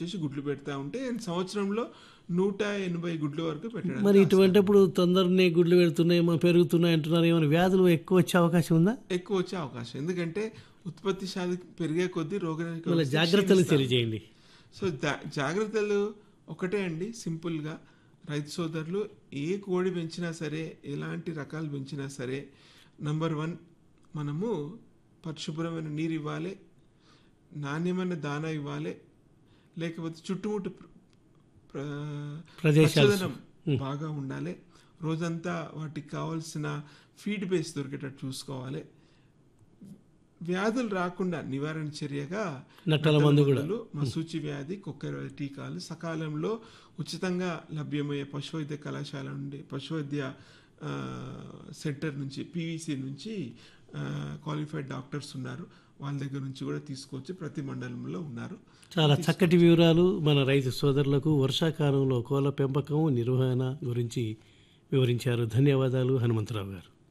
వచ్చేసి గుడ్లు పెడతా ఉంటే సంవత్సరంలో నూట ఎనభై గుడ్ల వరకు పెట్టడం మరి ఇటువంటిప్పుడు తొందరనే గుడ్లు పెడుతున్నాయి ఏమో పెరుగుతున్నాయి అంటున్నారు ఏమైనా వ్యాధులు ఎక్కువ వచ్చే అవకాశం ఉందా ఎక్కువ వచ్చే అవకాశం ఎందుకంటే ఉత్పత్తి శాతం పెరిగే కొద్దీ రోగనిరోధక మళ్ళీ వ్యవస్థ జాగ్రత్తలు క్షీణిస్తా తెలియజేయండి సో దా- జాగ్రత్తలు ఒకటే అండి సింపుల్గా రైతు సోదరులు ఏ కోడి పెంచినా సరే ఎలాంటి రకాలు పెంచినా సరే నంబర్ వన్ మనము పరిశుభ్రమైన నీరు ఇవ్వాలి నాణ్యమైన దానా ఇవ్వాలి లేకపోతే చుట్టుముట్టు ప్ర- ప్ర- ప్రదేశాలు పచ్చదనం బాగా ఉండాలి రోజంతా వాటికి కావాల్సిన ఫీడ్ బేస్ దొరికేటట్టు చూసుకోవాలి వ్యాధులు రాకుండా నివారణ చర్యగా నట్టల మందు కూడా మందులు మసూచి వ్యాధి కుక్కర వ్యాధి టీకాలు సకాలంలో ఉచితంగా లభ్యమయ్యే పశువైద్య కళాశాల నుండి పశువైద్య ఆ, సెంటర్ నుంచి పీవీసీ నుంచి క్వాలిఫైడ్ డాక్టర్స్ ఉన్నారు వాళ్ళ దగ్గర నుంచి కూడా తీసుకొచ్చి ప్రతి మండలంలో ఉన్నారు చాలా చక్కటి వివరాలు మన రైతు సోదరులకు వర్షాకాలంలో కోళ్ళ పెంపకం నిర్వహణ గురించి వివరించారు ధన్యవాదాలు హనుమంతరావు గారు